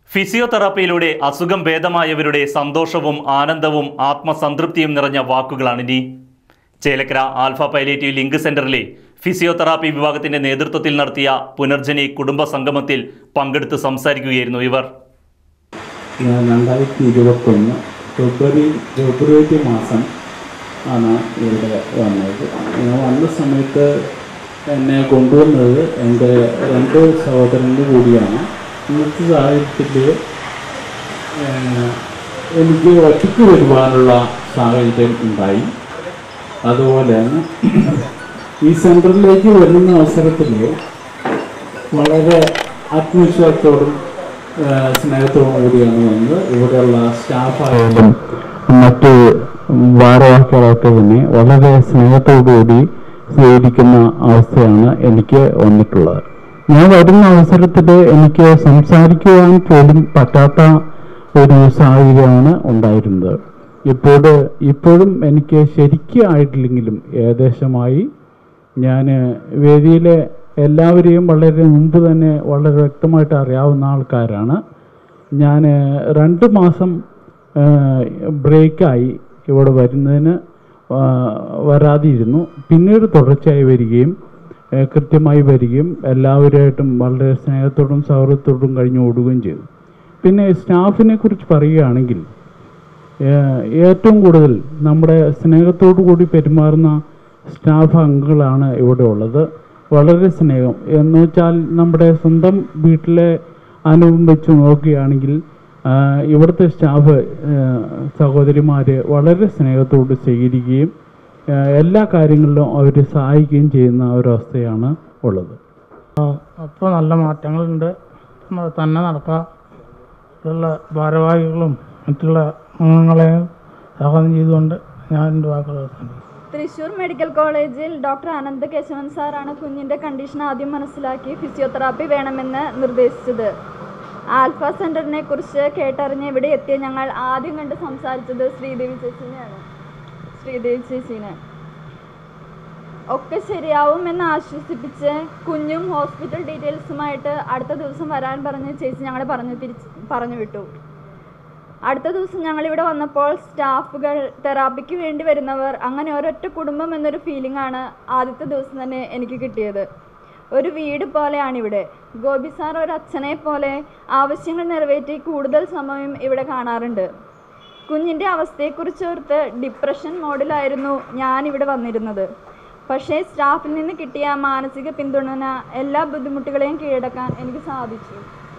ഫിസിയോതെറാപ്പിയിലൂടെ അസുഖം ഭേദമായവരുടെ സന്തോഷവും ആനന്ദവും ആത്മസംതൃപ്തിയും നിറഞ്ഞ വാക്കുകളാണിനി ചേലക്കര ആൽഫ പൈലേറ്റീവ് ലിങ്ക് സെന്ററിലെ ഫിസിയോതെറാപ്പി വിഭാഗത്തിന്റെ നേതൃത്വത്തിൽ നടത്തിയ പുനർജനി കുടുംബ സംഗമത്തിൽ പങ്കെടുത്ത് സംസാരിക്കുകയായിരുന്നു ഇവർ ഞാൻ രണ്ടായിരത്തി ഇരുപത്തൊന്ന് ഫെബ്രുവരി ഫെബ്രുവരി മാസം ആണ് ഇവിടെ വന്നത് ഞാൻ വന്ന സമയത്ത് എന്നെ കൊണ്ടുവന്നത് എൻ്റെ രണ്ട് സഹോദരൻ്റെ കൂടിയാണ് ഇന്നത്തെ സാഹചര്യത്തിൽ എനിക്ക് ഒറ്റയ്ക്ക് വരുവാനുള്ള സാഹചര്യം ഉണ്ടായി അതുപോലെ തന്നെ ഈ സെൻറ്ററിലേക്ക് വരുന്ന അവസരത്തിൽ വളരെ ആത്മവിശ്വാസത്തോടും ആ, സ്നേഹത്തോടും കൂടിയാണ് വന്നത് ഇവിടെയുള്ള സ്റ്റാഫായാലും മറ്റ് ഭാരവാഹികളൊക്കെ തന്നെ വളരെ സ്നേഹത്തോടുകൂടി സ്വീകരിക്കുന്ന അവസ്ഥയാണ് എനിക്ക് വന്നിട്ടുള്ളത് ഞാൻ വരുന്ന അവസരത്തിൽ എനിക്ക് സംസാരിക്കുവാൻ പോലും പറ്റാത്ത ഒരു സാഹചര്യമാണ് ഉണ്ടായിരുന്നത് ഇപ്പോൾ ഇപ്പോഴും എനിക്ക് ശരിക്കും ആയിട്ടില്ലെങ്കിലും ഏകദേശമായി ഞാൻ വേദിയിലെ എല്ലാവരെയും വളരെ മുമ്പ് തന്നെ വളരെ വ്യക്തമായിട്ട് അറിയാവുന്ന ആൾക്കാരാണ് ഞാൻ രണ്ട് മാസം ബ്രേക്കായി ഇവിടെ വരുന്നതിന് ആ, വരാതിരുന്നു പിന്നീട് തുടർച്ചയായി വരികയും ആ, കൃത്യമായി വരികയും എല്ലാവരുമായിട്ടും വളരെ സ്നേഹത്തോടും സൗഹൃദത്തോടും കഴിഞ്ഞു ഓടുകയും ചെയ്തു പിന്നെ സ്റ്റാഫിനെ കുറിച്ച് പറയുകയാണെങ്കിൽ ഏഹ് ഏറ്റവും കൂടുതൽ നമ്മുടെ സ്നേഹത്തോടു കൂടി പെരുമാറുന്ന സ്റ്റാഫ് അംഗങ്ങളാണ് ഇവിടെ ഉള്ളത് വളരെ സ്നേഹം എന്ന് വെച്ചാൽ നമ്മുടെ സ്വന്തം വീട്ടിലെ അനുഭവം വെച്ച് നോക്കുകയാണെങ്കിൽ ആഹ് ഇവിടുത്തെ സ്റ്റാഫ് സഹോദരിമാർ വളരെ സ്നേഹത്തോട് സ്വീകരിക്കുകയും ആഹ് എല്ലാ കാര്യങ്ങളിലും അവർ സഹായിക്കുകയും ചെയ്യുന്ന ഒരവസ്ഥയാണ് ഉള്ളത് അപ്പോൾ നല്ല മാറ്റങ്ങളുണ്ട് നമ്മൾ തന്നെ നടക്കാം ഉള്ള ഭാരവാഹികളും മറ്റുള്ള അംഗങ്ങളെയും സ്വാഗതം ചെയ്തുകൊണ്ട് ഞാൻ എൻ്റെ വാക്കുകൾ അവസാനിപ്പിക്കുന്നു തൃശൂർ മെഡിക്കൽ കോളേജിൽ ഡോക്ടർ അനന്ത കേശവൻ സാറാണ് കുഞ്ഞിൻ്റെ കണ്ടീഷൻ ആദ്യം മനസ്സിലാക്കി ഫിസിയോതെറാപ്പി വേണമെന്ന് നിർദ്ദേശിച്ചത് ആൽഫ സെൻറ്ററിനെ കുറിച്ച് കേട്ടറിഞ്ഞ് ഇവിടെ എത്തിയ ഞങ്ങൾ ആദ്യം കണ്ട് സംസാരിച്ചത് ശ്രീദേവി ചേച്ചിനെയാണ് ശ്രീദേവി ചേച്ചീനെ ഒക്കെ ശരിയാവും എന്ന് ആശ്വസിപ്പിച്ച് കുഞ്ഞും ഹോസ്പിറ്റൽ ഡീറ്റെയിൽസുമായിട്ട് അടുത്ത ദിവസം വരാൻ പറഞ്ഞ് ചേച്ചി ഞങ്ങളെ പറഞ്ഞു തിരിച്ച് പറഞ്ഞു വിട്ടു അടുത്ത ദിവസം ഞങ്ങൾ ഇവിടെ വന്നപ്പോൾ സ്റ്റാഫുകൾ തെറാപ്പിക്ക് വേണ്ടി വരുന്നവർ അങ്ങനെ ഒരൊറ്റ കുടുംബം എന്നൊരു ഫീലിംഗ് ആണ് ആദ്യത്തെ ദിവസം തന്നെ എനിക്ക് കിട്ടിയത് ഒരു വീട് പോലെയാണ് ഇവിടെ ഗോപി സാർ ഒരു അച്ഛനെ പോലെ ആവശ്യങ്ങൾ നിറവേറ്റി കൂടുതൽ സമയം ഇവിടെ കാണാറുണ്ട് കുഞ്ഞിൻ്റെ അവസ്ഥയെക്കുറിച്ച് ഓർത്ത് ഡിപ്രഷൻ മോഡിലായിരുന്നു ഞാൻ ഇവിടെ വന്നിരുന്നത് പക്ഷേ സ്റ്റാഫിൽ നിന്ന് കിട്ടിയ മാനസിക പിന്തുണ എല്ലാ ബുദ്ധിമുട്ടുകളെയും കീഴടക്കാൻ എനിക്ക് സാധിച്ചു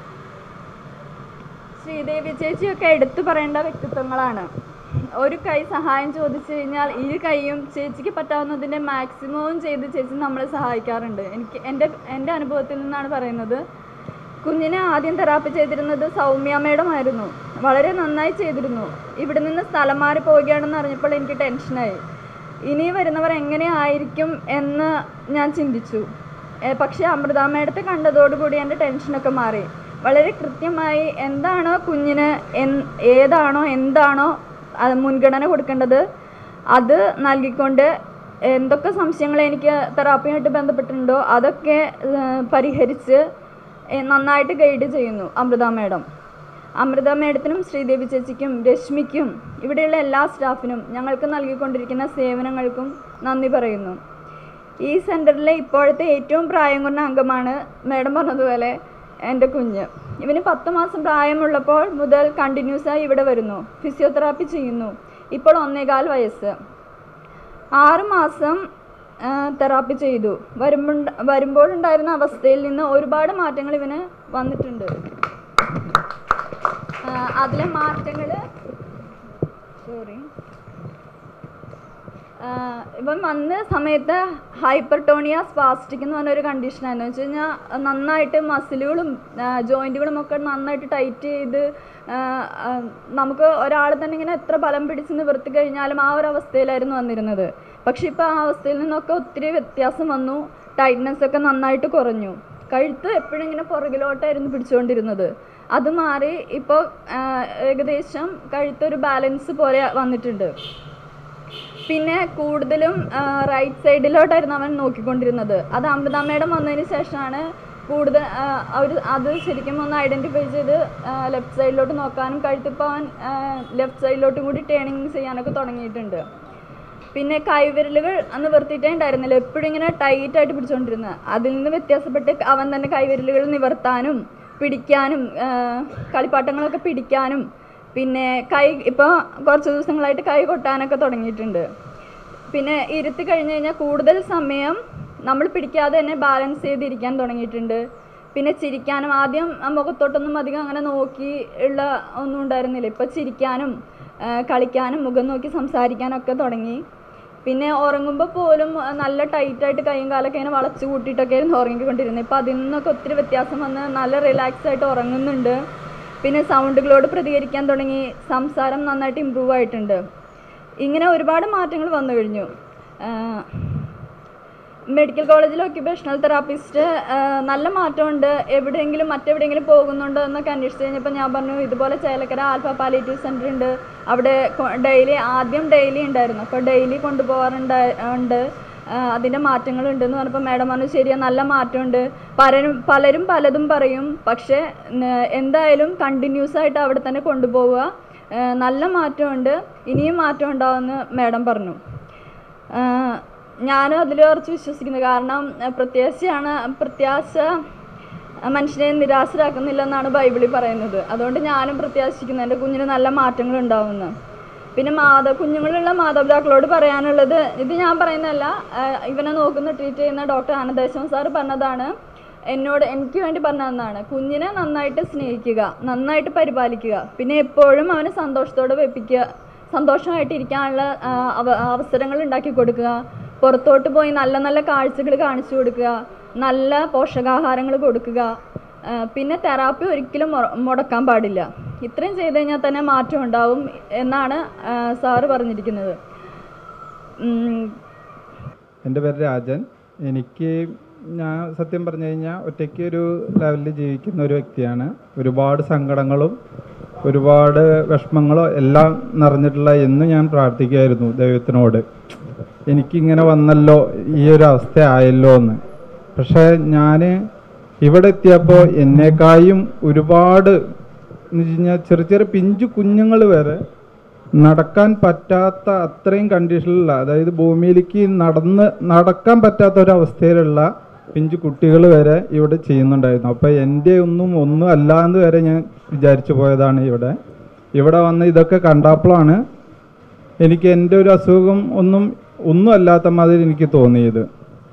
ശ്രീദേവി ചേച്ചിയൊക്കെ എടുത്തു പറയേണ്ട വ്യക്തിത്വങ്ങളാണ് ഒരു കൈ സഹായം ചോദിച്ചു കഴിഞ്ഞാൽ ഇരു കൈയും ചേച്ചിക്ക് പറ്റാവുന്നതിൻ്റെ മാക്സിമവും ചെയ്ത് ചേച്ചി നമ്മളെ സഹായിക്കാറുണ്ട് എനിക്ക് എൻ്റെ എൻ്റെ അനുഭവത്തിൽ നിന്നാണ് പറയുന്നത് കുഞ്ഞിനെ ആദ്യം തെറാപ്പി ചെയ്തിരുന്നത് സൗമ്യ മേഡം ആയിരുന്നു വളരെ നന്നായി ചെയ്തിരുന്നു ഇവിടെ നിന്ന് സ്ഥലം മാറി പോവുകയാണെന്ന് അറിഞ്ഞപ്പോൾ എനിക്ക് ടെൻഷനായി ഇനി വരുന്നവർ എങ്ങനെ ആയിരിക്കും എന്ന് ഞാൻ ചിന്തിച്ചു ഏ, പക്ഷേ അമൃത മേഡത്തെ കണ്ടതോടുകൂടി എൻ്റെ ടെൻഷനൊക്കെ മാറി വളരെ കൃത്യമായി എന്താണോ കുഞ്ഞിന് എൻ ഏതാണോ എന്താണോ അത് മുൻഗണന കൊടുക്കേണ്ടത് അത് നൽകിക്കൊണ്ട് എന്തൊക്കെ സംശയങ്ങൾ എനിക്ക് തെറാപ്പിയുമായിട്ട് ബന്ധപ്പെട്ടിട്ടുണ്ടോ അതൊക്കെ ഏ, പരിഹരിച്ച് ഏ, നന്നായിട്ട് ഗൈഡ് ചെയ്യുന്നു അമൃത മേഡം അമൃത മേഡത്തിനും ശ്രീദേവി ചേച്ചിക്കും രശ്മിക്കും ഇവിടെയുള്ള എല്ലാ സ്റ്റാഫിനും ഞങ്ങൾക്ക് നൽകിക്കൊണ്ടിരിക്കുന്ന സേവനങ്ങൾക്കും നന്ദി പറയുന്നു ഈ സെൻറ്ററിലെ ഇപ്പോഴത്തെ ഏറ്റവും പ്രായം കുറഞ്ഞ അംഗമാണ് മേഡം പറഞ്ഞതുപോലെ എൻ്റെ കുഞ്ഞ് ഇവന് പത്ത് മാസം പ്രായമുള്ളപ്പോൾ മുതൽ കണ്ടിന്യൂസ് ആയി ഇവിടെ വരുന്നു ഫിസിയോതെറാപ്പി ചെയ്യുന്നു ഇപ്പോൾ ഒന്നേകാൽ വയസ്സ് ആറ് മാസം തെറാപ്പി ചെയ്തു വരുമ്പോൾ വരുമ്പോഴുണ്ടായിരുന്ന അവസ്ഥയിൽ നിന്ന് ഒരുപാട് മാറ്റങ്ങൾ ഇവന് വന്നിട്ടുണ്ട് ആ, അതിലെ മാറ്റങ്ങൾ സോറി ഇവൻ വന്ന സമയത്ത് ഹൈപ്പർട്ടോണിയ സ്പാസ്റ്റിക് എന്ന് പറഞ്ഞൊരു കണ്ടീഷനായിരുന്നു വെച്ച് കഴിഞ്ഞാൽ നന്നായിട്ട് മസിലുകളും ജോയിൻറ്റുകളും ഒക്കെ നന്നായിട്ട് ടൈറ്റ് ചെയ്ത് ആ, ആ, നമുക്ക് ഒരാൾ തന്നെ ഇങ്ങനെ എത്ര ബലം പിടിച്ച് നിവർത്തി കഴിഞ്ഞാലും ആ ഒരു അവസ്ഥയിലായിരുന്നു വന്നിരുന്നത് പക്ഷെ ഇപ്പോൾ ആ അവസ്ഥയിൽ നിന്നൊക്കെ ഒത്തിരി വ്യത്യാസം വന്നു ടൈറ്റ്നെസ് ഒക്കെ നന്നായിട്ട് കുറഞ്ഞു കഴുത്ത് എപ്പോഴും ഇങ്ങനെ പുറകിലോട്ടായിരുന്നു പിടിച്ചുകൊണ്ടിരുന്നത് അത് മാറി ഇപ്പോൾ ഏകദേശം കഴുത്തൊരു ബാലൻസ് പോലെ വന്നിട്ടുണ്ട് പിന്നെ കൂടുതലും റൈറ്റ് സൈഡിലോട്ടായിരുന്നു അവൻ നോക്കിക്കൊണ്ടിരുന്നത് അത് അമൃത മേഡം വന്നതിന് ശേഷമാണ് കൂടുതൽ അവർ അത് ശരിക്കും ഒന്ന് ഐഡൻറ്റിഫൈ ചെയ്ത് ലെഫ്റ്റ് സൈഡിലോട്ട് നോക്കാനും കഴുത്തിപ്പോൾ അവൻ ലെഫ്റ്റ് സൈഡിലോട്ടും കൂടി ടേണിങ് ചെയ്യാനൊക്കെ തുടങ്ങിയിട്ടുണ്ട് പിന്നെ കൈവിരലുകൾ അന്ന് നിർത്തിയിട്ടേ ഉണ്ടായിരുന്നില്ല എപ്പോഴും ഇങ്ങനെ ടൈറ്റ് ആയിട്ട് പിടിച്ചുകൊണ്ടിരുന്നത് അതിൽ നിന്ന് വ്യത്യാസപ്പെട്ട് അവൻ തന്നെ കൈവിരലുകൾ നിവർത്താനും പിടിക്കാനും ആ, കളിപ്പാട്ടങ്ങളൊക്കെ പിടിക്കാനും പിന്നെ കൈ ഇപ്പോൾ കുറച്ച് ദിവസങ്ങളായിട്ട് കൈ കൊട്ടാനൊക്കെ തുടങ്ങിയിട്ടുണ്ട് പിന്നെ ഇരുത്തി കഴിഞ്ഞ് കഴിഞ്ഞാൽ കൂടുതൽ സമയം നമ്മൾ പിടിക്കാതെ തന്നെ ബാലൻസ് ചെയ്തിരിക്കാൻ തുടങ്ങിയിട്ടുണ്ട് പിന്നെ ചിരിക്കാനും ആദ്യം ആ മുഖത്തോട്ടൊന്നും അധികം അങ്ങനെ നോക്കി ഉള്ള ഒന്നും ഉണ്ടായിരുന്നില്ല ഇപ്പം ചിരിക്കാനും ആ, കളിക്കാനും മുഖം നോക്കി സംസാരിക്കാനൊക്കെ തുടങ്ങി പിന്നെ ഉറങ്ങുമ്പോൾ പോലും ആ, നല്ല ടൈറ്റായിട്ട് കൈയും കാലൊക്കെ ഇങ്ങനെ വളച്ച് കൂട്ടിയിട്ടൊക്കെ ആയിരുന്നു ഉറങ്ങിക്കൊണ്ടിരുന്നത് ഇപ്പം അതിൽ നിന്നൊക്കെ ഒത്തിരി വ്യത്യാസം വന്ന് നല്ല റിലാക്സ് ആയിട്ട് ഉറങ്ങുന്നുണ്ട് പിന്നെ സൗണ്ടുകളോട് പ്രതികരിക്കാൻ തുടങ്ങി സംസാരം നന്നായിട്ട് ഇമ്പ്രൂവ് ആയിട്ടുണ്ട് ഇങ്ങനെ ഒരുപാട് മാറ്റങ്ങൾ വന്നു കഴിഞ്ഞു ആഹ് മെഡിക്കൽ കോളേജിൽ ഒക്യുപേഷണൽ തെറാപ്പിസ്റ്റ് നല്ല മാറ്റമുണ്ട് എവിടെയെങ്കിലും മറ്റെവിടെയെങ്കിലും പോകുന്നുണ്ടോ എന്നൊക്കെ അന്വേഷിച്ച് കഴിഞ്ഞപ്പോൾ ഞാൻ പറഞ്ഞു ഇതുപോലെ ചേലക്കര ആൽഫ പാലിയേറ്റീവ് സെൻ്റർ ഉണ്ട് അവിടെ ഡെയിലി ആദ്യം ഡെയിലി ഉണ്ടായിരുന്നു അപ്പോൾ ഡെയിലി കൊണ്ടുപോകാറുണ്ട് ഉണ്ട് ആഹ് അതിൻ്റെ മാറ്റങ്ങളുണ്ടെന്ന് പറഞ്ഞപ്പോൾ മാഡം പറഞ്ഞു ശരിയാ നല്ല മാറ്റമുണ്ട് പലരും പലരും പലതും പറയും പക്ഷേ ന- എന്തായാലും കണ്ടിന്യൂസ് ആയിട്ട് അവിടെ തന്നെ കൊണ്ടുപോവുക ആഹ് നല്ല മാറ്റമുണ്ട് ഇനിയും മാറ്റം ഉണ്ടാവുമെന്ന് മാഡം പറഞ്ഞു ആഹ് ഞാനും അതിൽ കുറച്ച് വിശ്വസിക്കുന്നു കാരണം ആഹ് പ്രത്യാശയാണ് പ്രത്യാശ മനുഷ്യനെ നിരാശരാക്കുന്നില്ല എന്നാണ് ബൈബിളിൽ പറയുന്നത് അതുകൊണ്ട് ഞാനും പ്രത്യാശിക്കുന്നു എൻ്റെ കുഞ്ഞിന് നല്ല മാറ്റങ്ങൾ ഉണ്ടാവുമെന്ന് പിന്നെ മാത കുഞ്ഞുങ്ങളുള്ള മാതാപിതാക്കളോട് പറയാനുള്ളത് ഇത് ഞാൻ പറയുന്നതല്ല ആഹ് ഇവനെ നോക്കുന്ന ട്രീറ്റ് ചെയ്യുന്ന ഡോക്ടർ ആനന്ദേശം സാർ പറഞ്ഞതാണ് എന്നോട് എനിക്ക് വേണ്ടി പറഞ്ഞതാണ് കുഞ്ഞിനെ നന്നായിട്ട് സ്നേഹിക്കുക നന്നായിട്ട് പരിപാലിക്കുക പിന്നെ എപ്പോഴും അവനെ സന്തോഷത്തോടെ വെപ്പിക്കുക സന്തോഷമായിട്ട് ഇരിക്കാനുള്ള ആ, അവ- അവസരങ്ങൾ ഉണ്ടാക്കി കൊടുക്കുക പുറത്തോട്ട് പോയി നല്ല നല്ല കാഴ്ചകൾ കാണിച്ചു കൊടുക്കുക നല്ല പോഷകാഹാരങ്ങൾ കൊടുക്കുക ആ, പിന്നെ തെറാപ്പി ഒരിക്കലും മുറ- മുടക്കാൻ പാടില്ല ഇത്രയും ചെയ്ത് കഴിഞ്ഞാൽ തന്നെ മാറ്റം ഉണ്ടാവും എന്നാണ് ആ, സാറ് പറഞ്ഞിരിക്കുന്നത് ഉം, എൻ്റെ പേര് രാജൻ എനിക്ക് ഞാൻ സത്യം പറഞ്ഞു കഴിഞ്ഞാൽ ഒറ്റയ്ക്ക് ഒരു ലെവലിൽ ജീവിക്കുന്ന ഒരു വ്യക്തിയാണ് ഒരുപാട് സങ്കടങ്ങളും ഒരുപാട് വിഷമങ്ങളും എല്ലാം നിറഞ്ഞിട്ടുള്ള എന്ന് ഞാൻ പ്രാർത്ഥിക്കുമായിരുന്നു ദൈവത്തിനോട് എനിക്കിങ്ങനെ വന്നല്ലോ ഈ ഒരു അവസ്ഥ ആയല്ലോ എന്ന് പക്ഷേ ഞാൻ ഇവിടെ എത്തിയപ്പോൾ എന്നേക്കായും ഒരുപാട് എന്ന് വെച്ച് കഴിഞ്ഞാൽ ചെറിയ ചെറിയ പിഞ്ചു കുഞ്ഞുങ്ങൾ വരെ നടക്കാൻ പറ്റാത്ത അത്രയും കണ്ടീഷനിലുള്ള അതായത് ഭൂമിയിലേക്ക് നടന്ന് നടക്കാൻ പറ്റാത്ത ഒരവസ്ഥയിലുള്ള പിഞ്ചു കുട്ടികൾ വരെ ഇവിടെ ചെയ്യുന്നുണ്ടായിരുന്നു അപ്പോൾ എൻ്റെ ഒന്നും ഒന്നും അല്ല എന്ന് വരെ ഞാൻ വിചാരിച്ചു പോയതാണ് ഇവിടെ ഇവിടെ വന്ന് ഇതൊക്കെ കണ്ടപ്പോഴാണ് എനിക്ക് എൻ്റെ ഒരു അസുഖം ഒന്നും ഒന്നും അല്ലാത്ത മാതിരി എനിക്ക് തോന്നിയത്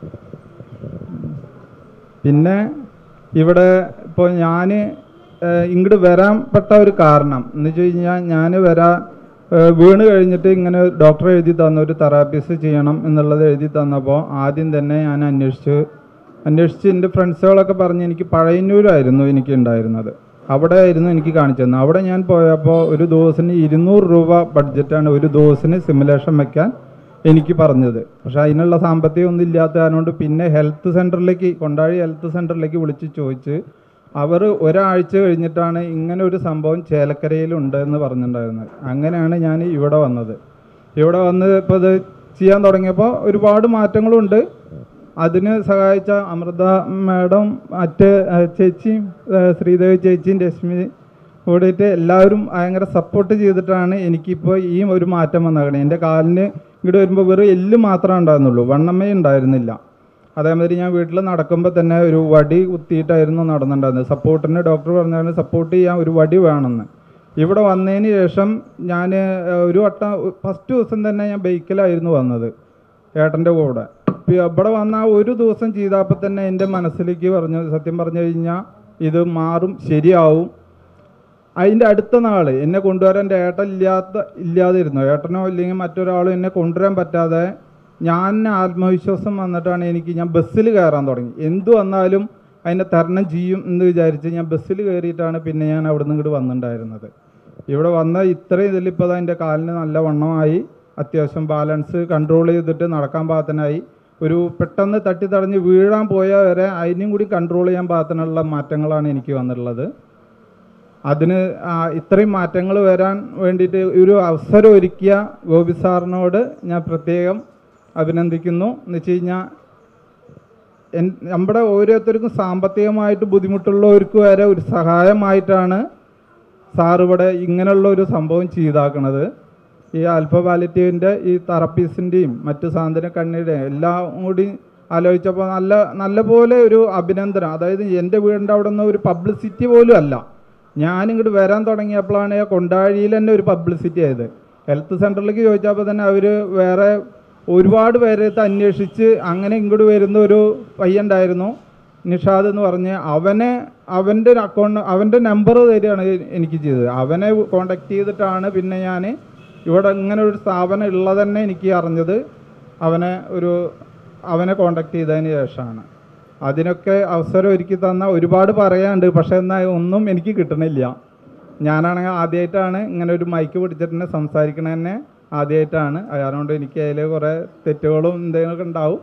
പിന്നെ ഇവിടെ ഇപ്പോൾ ഞാൻ ഇങ്ങോട്ട് വരാൻ പെട്ട ഒരു കാരണം എന്ന് വെച്ച് കഴിഞ്ഞാൽ ഞാൻ വരാ ഏഹ് വീണ് കഴിഞ്ഞിട്ട് ഇങ്ങനെ ഡോക്ടർ എഴുതി തന്ന ഒരു തെറാപ്പീസ് ചെയ്യണം എന്നുള്ളത് എഴുതി തന്നപ്പോൾ ആദ്യം തന്നെ ഞാൻ അന്വേഷിച്ച് അന്വേഷിച്ച് എൻ്റെ ഫ്രണ്ട്സുകളൊക്കെ പറഞ്ഞ് എനിക്ക് പഴയന്നൂരായിരുന്നു എനിക്ക് ഉണ്ടായിരുന്നത് അവിടെ ആയിരുന്നു എനിക്ക് കാണിച്ചു തന്നത് അവിടെ ഞാൻ പോയപ്പോൾ ഒരു ദിവസത്തിന് ഇരുന്നൂറ് രൂപ ബഡ്ജറ്റാണ് ഒരു ദിവസത്തിന് സിമുലേഷൻ വെക്കാൻ എനിക്ക് പറഞ്ഞത് പക്ഷെ അതിനുള്ള സാമ്പത്തികം ഒന്നും ഇല്ലാത്ത കാരണം പിന്നെ ഹെൽത്ത് സെൻറ്ററിലേക്ക് കൊണ്ടാഴി ഹെൽത്ത് സെൻറ്ററിലേക്ക് വിളിച്ച് ചോദിച്ച് അവർ ഒരാഴ്ച കഴിഞ്ഞിട്ടാണ് ഇങ്ങനെ ഒരു സംഭവം ചേലക്കരയിലുണ്ട് എന്ന് പറഞ്ഞിട്ടുണ്ടായിരുന്നത് അങ്ങനെയാണ് ഞാൻ ഇവിടെ വന്നത് ഇവിടെ വന്ന് ഇപ്പോൾ ഇത് ചെയ്യാൻ തുടങ്ങിയപ്പോൾ ഒരുപാട് മാറ്റങ്ങളുണ്ട് അതിന് സഹായിച്ച അമൃത മാഡം മറ്റ് ഏഹ്, ചേച്ചിയും ഏഹ്, ശ്രീദേവി ചേച്ചിയും രശ്മി കൂടിയിട്ട് എല്ലാവരും ഭയങ്കര സപ്പോർട്ട് ചെയ്തിട്ടാണ് എനിക്കിപ്പോൾ ഈ ഒരു മാറ്റം വന്നേക്കണേ എൻ്റെ കാലിന് ഇങ്ങോട്ട് വരുമ്പോൾ വെറും എല്ല് മാത്രമേ ഉണ്ടായിരുന്നുള്ളൂ വണ്ണമേ ഉണ്ടായിരുന്നില്ല അതേമാതിരി ഞാൻ വീട്ടിൽ നടക്കുമ്പോൾ തന്നെ ഒരു വടി കുത്തിയിട്ടായിരുന്നു നടന്നിട്ടുണ്ടായിരുന്നത് സപ്പോർട്ടിന് ഡോക്ടർ പറഞ്ഞാൽ സപ്പോർട്ട് ചെയ്യാൻ ഒരു വടി വേണമെന്ന് ഇവിടെ വന്നതിന് ശേഷം ഞാൻ ഒരു വട്ടം ഫസ്റ്റ് ദിവസം തന്നെ ഞാൻ ബൈക്കിലായിരുന്നു വന്നത് ഏട്ടൻ്റെ കൂടെ ഇപ്പൊ ഇവിടെ വന്ന ആ ഒരു ദിവസം ചെയ്തപ്പോൾ തന്നെ എൻ്റെ മനസ്സിലേക്ക് പറഞ്ഞു സത്യം പറഞ്ഞു കഴിഞ്ഞാൽ ഇത് മാറും ശരിയാവും അതിൻ്റെ അടുത്ത നാൾ എന്നെ കൊണ്ടുവരാൻ എൻ്റെ ഏട്ടൻ ഇല്ലാത്ത ഇല്ലാതിരുന്നു ഏട്ടനോ ഇല്ലെങ്കിൽ മറ്റൊരാളും എന്നെ കൊണ്ടുവരാൻ പറ്റാതെ ഞാൻ ആത്മവിശ്വാസം വന്നിട്ടാണ് എനിക്ക് ഞാൻ ബസ്സിൽ കയറാൻ തുടങ്ങി എന്തു വന്നാലും അതിനെ തരണം ചെയ്യും എന്ന് വിചാരിച്ച് ഞാൻ ബസ്സിൽ കയറിയിട്ടാണ് പിന്നെ ഞാൻ അവിടെ നിന്ന് ഇങ്ങോട്ട് വന്നിട്ടുണ്ടായിരുന്നത് ഇവിടെ വന്ന ഇത്രയും ഇതിലിപ്പോൾ എൻ്റെ കാലിന് നല്ല വണ്ണമായി അത്യാവശ്യം ബാലൻസ് കൺട്രോൾ ചെയ്തിട്ട് നടക്കാൻ പാകത്തിനായി ഒരു പെട്ടെന്ന് തട്ടി തടഞ്ഞ് വീഴാൻ പോയാൽ വരെ അതിനും കൂടി കൺട്രോൾ ചെയ്യാൻ പാകത്തിനുള്ള മാറ്റങ്ങളാണ് എനിക്ക് വന്നിട്ടുള്ളത് അതിന് ആ, ഇത്രയും മാറ്റങ്ങൾ വരാൻ വേണ്ടിയിട്ട് ഒരു അവസരം ഒരുക്കിയ ഗോപി സാറിനോട് ഞാൻ പ്രത്യേകം അഭിനന്ദിക്കുന്നു എന്ന് വെച്ച് കഴിഞ്ഞാൽ എൻ- നമ്മുടെ ഓരോരുത്തർക്കും സാമ്പത്തികമായിട്ട് ബുദ്ധിമുട്ടുള്ളവർക്ക് വരെ ഒരു സഹായമായിട്ടാണ് സാർ ഇവിടെ ഇങ്ങനെയുള്ള ഒരു സംഭവം ചെയ്താക്കണത് ഈ ആൽഫ പാലിറ്റീവിൻ്റെ ഈ തെറപ്പീസിൻ്റെയും മറ്റ് സാന്ത്വന കണ്ണിയുടെയും എല്ലാം കൂടി ആലോചിച്ചപ്പോൾ നല്ല നല്ല പോലെ ഒരു അഭിനന്ദനം അതായത് എൻ്റെ വീടിൻ്റെ അവിടെ നിന്ന് ഒരു പബ്ലിസിറ്റി പോലും അല്ല ഞാനിങ്ങോട്ട് വരാൻ തുടങ്ങിയപ്പോഴാണ് കൊണ്ടാഴിയിൽ തന്നെ ഒരു പബ്ലിസിറ്റി ആയത് ഹെൽത്ത് സെൻറ്ററിലേക്ക് ചോദിച്ചപ്പോൾ തന്നെ അവർ വേറെ ഒരുപാട് പേരെടുത്ത് അന്വേഷിച്ച് അങ്ങനെ ഇങ്ങോട്ട് വരുന്ന ഒരു പയ്യണ്ടായിരുന്നു നിഷാദ് എന്ന് പറഞ്ഞ് അവനെ അവൻ്റെ ഒരു അക്കൗണ്ട് അവൻ്റെ നമ്പർ തരികയാണ് എനിക്ക് ചെയ്തത് അവനെ കോണ്ടാക്ട് ചെയ്തിട്ടാണ് പിന്നെ ഞാൻ ഇവിടെ ഇങ്ങനെ ഒരു സ്ഥാപനം ഉള്ളത് തന്നെ എനിക്ക് അറിഞ്ഞത് അവനെ ഒരു അവനെ കോണ്ടാക്ട് ചെയ്തതിന് ശേഷമാണ് അതിനൊക്കെ അവസരം ഒരുക്കി തന്ന ഒരുപാട് പറയാനുണ്ട് പക്ഷേ എന്നാൽ ഒന്നും എനിക്ക് കിട്ടണില്ല ഞാനാണെങ്കിൽ ആദ്യമായിട്ടാണ് ഇങ്ങനെ ഒരു മൈക്ക് പിടിച്ചിട്ട് തന്നെ സംസാരിക്കണത് തന്നെ ആദ്യമായിട്ടാണ് അതുകൊണ്ട് എനിക്ക് അതിൽ കുറേ തെറ്റുകളും എന്തെങ്കിലുമൊക്കെ ഉണ്ടാവും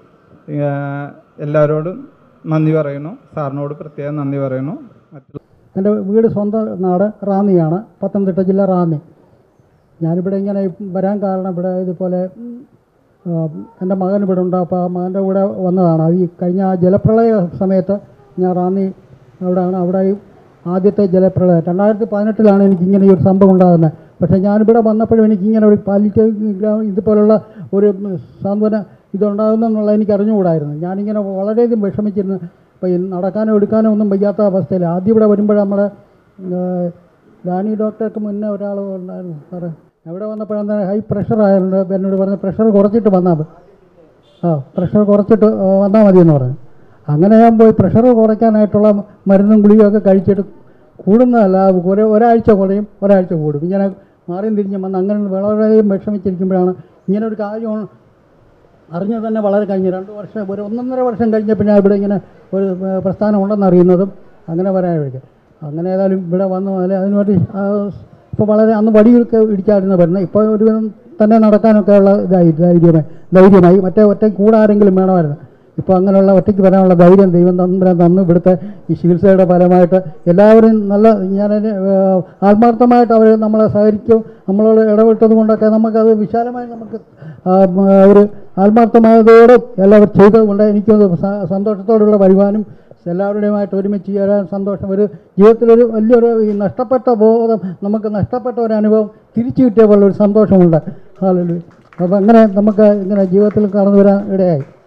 ഏഹ് എല്ലാവരോടും നന്ദി പറയുന്നു സാറിനോട് പ്രത്യേകം നന്ദി പറയുന്നു മറ്റുള്ള എൻ്റെ വീട് സ്വന്തം നാട് റാന്നിയാണ് പത്തനംതിട്ട ജില്ല റാന്നി ഞാനിവിടെ ഇങ്ങനെ വരാൻ കാരണം ഇവിടെ ഇതുപോലെ ആ, എൻ്റെ മകൻ ഇവിടെ ഉണ്ട് അപ്പോൾ ആ മകൻ്റെ കൂടെ വന്നതാണ് അത് ഈ കഴിഞ്ഞ ആ ജലപ്രളയ സമയത്ത് ഞാൻ റാന്നി അവിടെയാണ് അവിടെ ഈ ആദ്യത്തെ ജലപ്രളയം രണ്ടായിരത്തി പതിനെട്ടിലാണ് എനിക്ക് ഇങ്ങനെ ഈ ഒരു സംഭവം ഉണ്ടാകുന്നത് പക്ഷേ ഞാനിവിടെ വന്നപ്പോഴും എനിക്ക് ഇങ്ങനെ ഒരു പാലിറ്റീവ് ഇതുപോലുള്ള ഒരു സാന്ത്വന ഇതുണ്ടാകുന്നെന്നുള്ള എനിക്ക് അറിഞ്ഞുകൂടായിരുന്നു ഞാനിങ്ങനെ വളരെയധികം വിഷമിച്ചിരുന്നു അപ്പോൾ ഈ നടക്കാനോ എടുക്കാനോ ഒന്നും വയ്യാത്ത അവസ്ഥയിൽ ആദ്യം ഇവിടെ വരുമ്പോൾ നമ്മുടെ ഏഹ്, ഡാനി ഡോക്ടർക്ക് മുന്നേ ഒരാൾ ഉണ്ടായിരുന്നു സാറേ ഇവിടെ വന്നപ്പോഴാണ് ഹൈ പ്രഷർ ആയതുകൊണ്ട് എന്നോട് പറഞ്ഞ് പ്രഷർ കുറച്ചിട്ട് വന്നാൽ മതി ആ പ്രഷർ കുറച്ചിട്ട് വന്നാൽ മതി എന്ന് പറഞ്ഞു അങ്ങനെ ഞാൻ പോയി പ്രഷർ കുറയ്ക്കാനായിട്ടുള്ള മരുന്നും ഗുളികയൊക്കെ കഴിച്ചിട്ട് കൂടുന്നതല്ല ഒരു ഒരാഴ്ച കുറയും ഒരാഴ്ച കൂടും ഇങ്ങനെ മാറിയും തിരിഞ്ഞും വന്ന് അങ്ങനെ വളരെയധികം വിഷമിച്ചിരിക്കുമ്പോഴാണ് ഇങ്ങനെ ഒരു കാര്യം അറിഞ്ഞത് തന്നെ വളരെ കഴിഞ്ഞ് രണ്ട് വർഷം ഒരു ഒന്നൊന്നര വർഷം കഴിഞ്ഞ പിന്നെ ഇവിടെ ഇങ്ങനെ ഒരു ഏർ, പ്രസ്ഥാനം ഉണ്ടെന്ന് അറിയുന്നതും അങ്ങനെ വരാൻ വഴിക്ക് അങ്ങനെ ഏതായാലും ഇവിടെ വന്നു അല്ലെ അതിനുവേണ്ടി ഇപ്പോൾ വളരെ അന്ന് വടിയൊക്കെ ഇടിച്ചായിരുന്നു വരുന്നത് ഇപ്പോൾ ഒരുവിധം തന്നെ നടക്കാനൊക്കെ ഉള്ള ഇതായി ധൈര്യമായി ധൈര്യമായി മറ്റേ ഒറ്റ കൂടെ ആരെങ്കിലും വേണമായിരുന്നു ഇപ്പോൾ അങ്ങനെയുള്ള ഒറ്റയ്ക്ക് വരാനുള്ള ധൈര്യം ദൈവം തമ്പുരാൻ തന്നു ഇവിടുത്തെ ഈ ചികിത്സയുടെ ഫലമായിട്ട് എല്ലാവരും നല്ല ഞാൻ ആത്മാർത്ഥമായിട്ട് അവർ നമ്മളെ സഹകരിക്കും നമ്മളോട് ഇടപെട്ടത് കൊണ്ടൊക്കെ നമുക്കത് വിശാലമായി നമുക്ക് ആ, മ, ഒരു ആത്മാർത്ഥമായതോടെ എല്ലാവരും ചെയ്തത് കൊണ്ട് എനിക്ക് സ- സന്തോഷത്തോടുള്ള വരുവാനും എല്ലാവരുടെയുമായിട്ട് ഒരുമിച്ച് ചേരാൻ സന്തോഷം ഒരു ജീവിതത്തിലൊരു വലിയൊരു ഈ നഷ്ടപ്പെട്ട ബോധം നമുക്ക് നഷ്ടപ്പെട്ട ഒരു അനുഭവം തിരിച്ചു കിട്ടിയ പോലെ ഒരു സന്തോഷമുണ്ട് ഹാലലു അപ്പോൾ അങ്ങനെ നമുക്ക് ഇങ്ങനെ ജീവിതത്തിൽ കടന്നു വരാൻ ഇടയായി